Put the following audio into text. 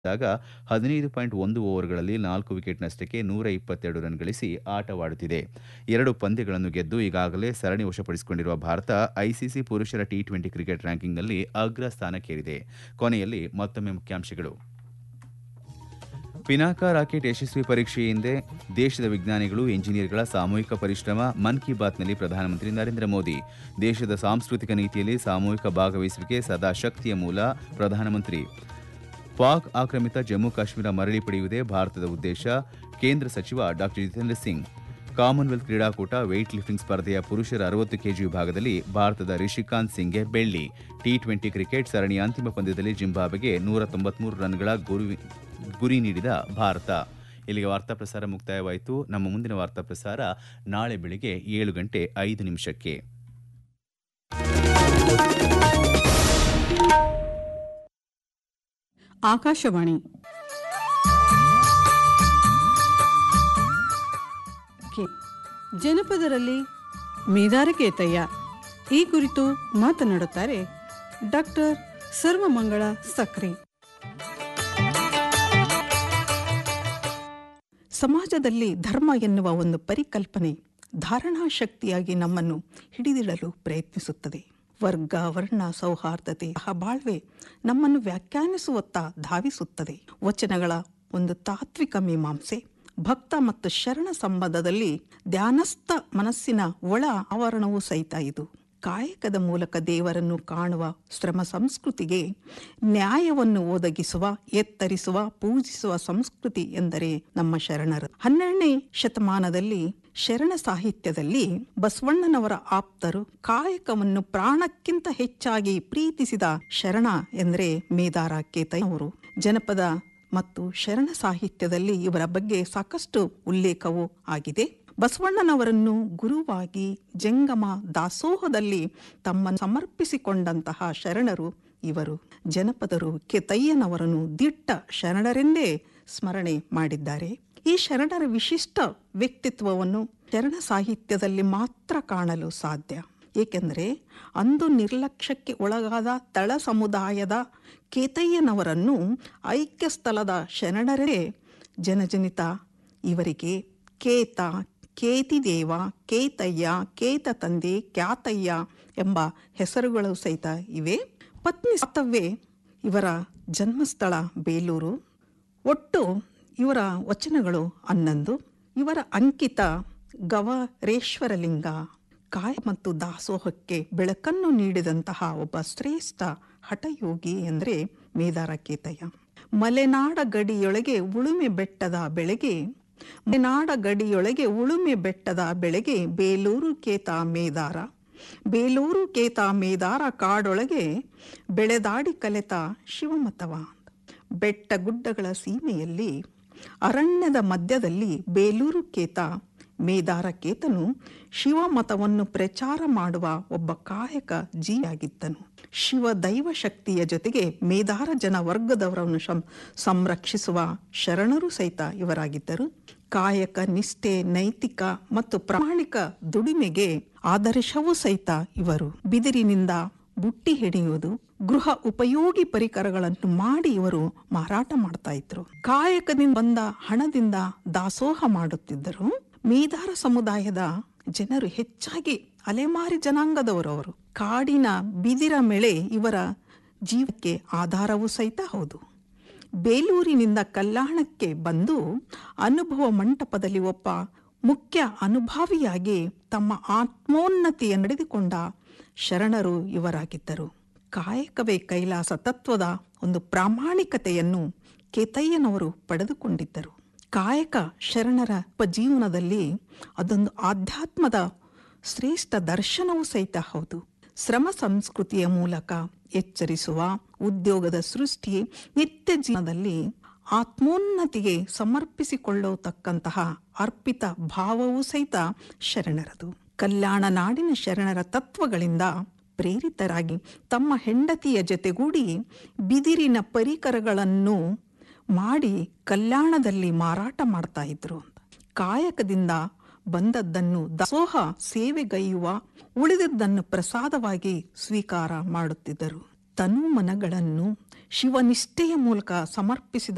ದಾಗ ಹದಿನೈದು ಪಾಯಿಂಟ್ ಒಂದು ಓವರ್ಗಳಲ್ಲಿ ನಾಲ್ಕು ವಿಕೆಟ್ ನಷ್ಟಕ್ಕೆ ನೂರ ಇಪ್ಪತ್ತೆರಡು ರನ್ ಗಳಿಸಿ ಆಟವಾಡುತ್ತಿದೆ ಎರಡು ಪಂದ್ಯಗಳನ್ನು ಗೆದ್ದು ಈಗಾಗಲೇ ಸರಣಿ ವಶಪಡಿಸಿಕೊಂಡಿರುವ ಭಾರತ ಐಸಿಸಿ ಪುರುಷರ ಟಿ ಟ್ವೆಂಟಿ ಕ್ರಿಕೆಟ್ ರ್ಯಾಂಕಿಂಗ್ನಲ್ಲಿ ಅಗ್ರ ಸ್ಥಾನಕ್ಕೇರಿದೆ ಕೊನೆಯಲ್ಲಿ ಮತ್ತೊಮ್ಮೆ ಮುಖ್ಯಾಂಶಗಳು ಪಿನಾಕ ರಾಕೆಟ್ ಯಶಸ್ವಿ ಪರೀಕ್ಷೆ ಹಿಂದೆ ದೇಶದ ವಿಜ್ಞಾನಿಗಳು ಎಂಜಿನಿಯರ್ಗಳ ಸಾಮೂಹಿಕ ಪರಿಶ್ರಮ ಮನ್ ಕಿ ಬಾತ್ನಲ್ಲಿ ಪ್ರಧಾನಮಂತ್ರಿ ನರೇಂದ್ರ ಮೋದಿ ದೇಶದ ಸಾಂಸ್ಕೃತಿಕ ನೀತಿಯಲ್ಲಿ ಸಾಮೂಹಿಕ ಭಾಗವಹಿಸುವಿಕೆ ಸದಾ ಶಕ್ತಿಯ ಮೂಲ ಪ್ರಧಾನಮಂತ್ರಿ ಪಾಕ್ ಆಕ್ರಮಿತ ಜಮ್ಮು ಕಾಶ್ಮೀರ ಮರಳಿ ಪಡೆಯುವುದೇ ಭಾರತದ ಉದ್ದೇಶ ಕೇಂದ್ರ ಸಚಿವ ಡಾ ಜಿತೇಂದ್ರ ಸಿಂಗ್ ಕಾಮನ್ವೆಲ್ತ್ ಕ್ರೀಡಾಕೂಟ ವೆಯ್ಟ್ ಲಿಫ್ಟಿಂಗ್ ಸ್ಪರ್ಧೆಯ ಪುರುಷರ ಅರವತ್ತು ಕೆಜಿ ವಿಭಾಗದಲ್ಲಿ ಭಾರತದ ರಿಷಿಕಾಂತ್ ಸಿಂಗ್ಗೆ ಬೆಳ್ಳಿ ಟಿ ಟ್ವೆಂಟಿ ಕ್ರಿಕೆಟ್ ಸರಣಿಯ ಅಂತಿಮ ಪಂದ್ಯದಲ್ಲಿ ಜಿಂಬಾಬ್ವೆಗೆ ನೂರ ತೊಂಬತ್ಮೂರು ರನ್ಗಳ ಗುರಿ ಗುರಿ ನೀಡಿದ ಭಾರತ ಇಲ್ಲಿಗೆ ವಾರ್ತಾ ಪ್ರಸಾರ ಮುಕ್ತಾಯವಾಯಿತು ನಮ್ಮ ಮುಂದಿನ ವಾರ್ತಾ ಪ್ರಸಾರ ನಾಳೆ ಬೆಳಿಗ್ಗೆ ಏಳು ಗಂಟೆ ಐದು ನಿಮಿಷಕ್ಕೆ ಆಕಾಶವಾಣಿ ಕೆ ಜನಪದರಲ್ಲಿ ಮೇದಾರಿಕೇತಯ್ಯ ಈ ಕುರಿತು ಮಾತನಾಡುತ್ತಾರೆ ಡಾಕ್ಟರ್ ಸರ್ವಮಂಗಳ ಸಕ್ರಿ ಸಮಾಜದಲ್ಲಿ ಧರ್ಮ ಎನ್ನುವ ಒಂದು ಪರಿಕಲ್ಪನೆ ಧಾರಣಾ ಶಕ್ತಿಯಾಗಿ ನಮ್ಮನ್ನು ಹಿಡಿದಿಡಲು ಪ್ರಯತ್ನಿಸುತ್ತದೆ ವರ್ಗ ವರ್ಣ ಸೌಹಾರ್ದತೆ ಬಾಳ್ವೆ ನಮ್ಮನ್ನು ವ್ಯಾಖ್ಯಾನಿಸುವತ್ತ ಧಾವಿಸುತ್ತದೆ ವಚನಗಳ ಒಂದು ತಾತ್ವಿಕ ಮೀಮಾಂಸೆ ಭಕ್ತ ಮತ್ತು ಶರಣ ಸಂಬಂಧದಲ್ಲಿ ಧ್ಯಾನಸ್ಥ ಮನಸ್ಸಿನ ಒಳ ಆವರಣವೂ ಸಹಿತ ಇದು ಕಾಯಕದ ಮೂಲಕ ದೇವರನ್ನು ಕಾಣುವ ಶ್ರಮ ಸಂಸ್ಕೃತಿಗೆ ನ್ಯಾಯವನ್ನು ಒದಗಿಸುವ ಎತ್ತರಿಸುವ ಪೂಜಿಸುವ ಸಂಸ್ಕೃತಿ ಎಂದರೆ ನಮ್ಮ ಶರಣರು ಹನ್ನೆರಡನೇ ಶತಮಾನದಲ್ಲಿ ಶರಣ ಸಾಹಿತ್ಯದಲ್ಲಿ ಬಸವಣ್ಣನವರ ಆಪ್ತರು ಕಾಯಕವನ್ನು ಪ್ರಾಣಕ್ಕಿಂತ ಹೆಚ್ಚಾಗಿ ಪ್ರೀತಿಸಿದ ಶರಣ ಎಂದರೆ ಮೇದಾರ ಕೇತಯ್ಯನವರು ಜನಪದ ಮತ್ತು ಶರಣ ಸಾಹಿತ್ಯದಲ್ಲಿ ಇವರ ಬಗ್ಗೆ ಸಾಕಷ್ಟು ಉಲ್ಲೇಖವೂ ಆಗಿದೆ ಬಸವಣ್ಣನವರನ್ನು ಗುರುವಾಗಿ ಜಂಗಮ ದಾಸೋಹದಲ್ಲಿ ತಮ್ಮನ್ನು ಸಮರ್ಪಿಸಿಕೊಂಡಂತಹ ಶರಣರು ಇವರು ಜನಪದರು ಕೆತಯ್ಯನವರನ್ನು ದಿಟ್ಟ ಶರಣರೆಂದೇ ಸ್ಮರಣೆ ಮಾಡಿದ್ದಾರೆ ಈ ಶರಣರ ವಿಶಿಷ್ಟ ವ್ಯಕ್ತಿತ್ವವನ್ನು ಶರಣ ಸಾಹಿತ್ಯದಲ್ಲಿ ಮಾತ್ರ ಕಾಣಲು ಸಾಧ್ಯ ಏಕೆಂದರೆ ಅಂದು ನಿರ್ಲಕ್ಷ್ಯಕ್ಕೆ ಒಳಗಾದ ತಳ ಸಮುದಾಯದ ಕೇತಯ್ಯನವರನ್ನು ಐಕ್ಯ ಸ್ಥಳದ ಶರಣರೇ ಜನಜನಿತ ಇವರಿಗೆ ಕೇತ ಕೇತಿದೇವ ಕೇತಯ್ಯ ಕೇತ ತಂದೆ ಕ್ಯಾತಯ್ಯ ಎಂಬ ಹೆಸರುಗಳು ಸಹಿತ ಇವೆ ಪತ್ನಿ ಸಾತವ್ವೆ ಇವರ ಜನ್ಮಸ್ಥಳ ಬೇಲೂರು ಒಟ್ಟು ಇವರ ವಚನಗಳು ಹನ್ನೊಂದು ಇವರ ಅಂಕಿತ ಗವರೇಶ್ವರಲಿಂಗ ಕಾಯ ಮತ್ತು ದಾಸೋಹಕ್ಕೆ ಬೆಳಕನ್ನು ನೀಡಿದಂತಹ ಒಬ್ಬ ಶ್ರೇಷ್ಠ ಹಠಯೋಗಿ ಎಂದರೆ ಮೇದಾರ ಕೇತಯ್ಯ ಮಲೆನಾಡ ಗಡಿಯೊಳಗೆ ಉಳುಮೆ ಬೆಟ್ಟದ ಬೆಳೆಗೆ ಮಲೆನಾಡ ಗಡಿಯೊಳಗೆ ಉಳುಮೆ ಬೆಟ್ಟದ ಬೆಳೆಗೆ ಬೇಲೂರು ಕೇತ ಮೇದಾರ ಬೇಲೂರು ಕೇತ ಮೇದಾರ ಕಾಡೊಳಗೆ ಬೆಳೆದಾಡಿ ಕಲೆತ ಶಿವಮತವ ಬೆಟ್ಟ ಗುಡ್ಡಗಳ ಸೀಮೆಯಲ್ಲಿ ಅರಣ್ಯದ ಮಧ್ಯದಲ್ಲಿ ಬೇಲೂರು ಕೇತ ಮೇದಾರ ಕೇತನು ಶಿವಮತವನ್ನು ಪ್ರಚಾರ ಮಾಡುವ ಒಬ್ಬ ಕಾಯಕ ಜೀವಿಯಾಗಿದ್ದನು ಶಿವ ದೈವ ಶಕ್ತಿಯ ಜೊತೆಗೆ ಮೇದಾರ ಜನ ವರ್ಗದವರನ್ನು ಸಂರಕ್ಷಿಸುವ ಶರಣರು ಸಹಿತ ಇವರಾಗಿದ್ದರು ಕಾಯಕ ನಿಷ್ಠೆ ನೈತಿಕ ಮತ್ತು ಪ್ರಾಮಾಣಿಕ ದುಡಿಮೆಗೆ ಆದರ್ಶವೂ ಸಹಿತ ಇವರು ಬಿದಿರಿನಿಂದ ಬುಟ್ಟಿ ಹಿಡಿಯುವುದು ಗೃಹ ಉಪಯೋಗಿ ಪರಿಕರಗಳನ್ನು ಮಾಡಿ ಇವರು ಮಾರಾಟ ಮಾಡ್ತಾ ಇದ್ರು ಕಾಯಕದಿಂದ ಬಂದ ಹಣದಿಂದ ದಾಸೋಹ ಮಾಡುತ್ತಿದ್ದರು ಮೇದಾರ ಸಮುದಾಯದ ಜನರು ಹೆಚ್ಚಾಗಿ ಅಲೆಮಾರಿ ಜನಾಂಗದವರು ಅವರು ಕಾಡಿನ ಬಿದಿರ ಮೇಳೆ ಇವರ ಜೀವಕ್ಕೆ ಆಧಾರವೂ ಸಹಿತ ಹೌದು ಬೇಲೂರಿನಿಂದ ಕಲ್ಯಾಣಕ್ಕೆ ಬಂದು ಅನುಭವ ಮಂಟಪದಲ್ಲಿ ಒಬ್ಬ ಮುಖ್ಯ ಅನುಭಾವಿಯಾಗಿ ತಮ್ಮ ಆತ್ಮೋನ್ನತಿಯ ನಡೆದುಕೊಂಡ ಶರಣರು ಇವರಾಗಿದ್ದರು ಕಾಯಕವೇ ಕೈಲಾಸ ತತ್ವದ ಒಂದು ಪ್ರಾಮಾಣಿಕತೆಯನ್ನು ಕೇತಯ್ಯನವರು ಪಡೆದುಕೊಂಡಿದ್ದರು ಕಾಯಕ ಶರಣರ ಜೀವನದಲ್ಲಿ ಅದೊಂದು ಆಧ್ಯಾತ್ಮದ ಶ್ರೇಷ್ಠ ದರ್ಶನವೂ ಸಹಿತ ಹೌದು ಶ್ರಮ ಸಂಸ್ಕೃತಿಯ ಮೂಲಕ ಎಚ್ಚರಿಸುವ ಉದ್ಯೋಗದ ಸೃಷ್ಟಿ ನಿತ್ಯ ಜೀವನದಲ್ಲಿ ಆತ್ಮೋನ್ನತಿಗೆ ಸಮರ್ಪಿಸಿಕೊಳ್ಳತಕ್ಕಂತಹ ಅರ್ಪಿತ ಭಾವವೂ ಸಹಿತ ಶರಣರದು ಕಲ್ಯಾಣ ನಾಡಿನ ಶರಣರ ತತ್ವಗಳಿಂದ ಪ್ರೇರಿತರಾಗಿ ತಮ್ಮ ಹೆಂಡತಿಯ ಜೊತೆಗೂಡಿ ಬಿದಿರಿನ ಪರಿಕರಗಳನ್ನು ಮಾಡಿ ಕಲ್ಯಾಣದಲ್ಲಿ ಮಾರಾಟ ಮಾಡ್ತಾ ಇದ್ರು ಕಾಯಕದಿಂದ ಬಂದದ್ದನ್ನು ದಾಸೋಹ ಸೇವೆಗೈಯುವ ಉಳಿದದ್ದನ್ನು ಪ್ರಸಾದವಾಗಿ ಸ್ವೀಕಾರ ಮಾಡುತ್ತಿದ್ದರು ತನು ಮನಗಳನ್ನು ಶಿವನಿಷ್ಠೆಯ ಮೂಲಕ ಸಮರ್ಪಿಸಿದ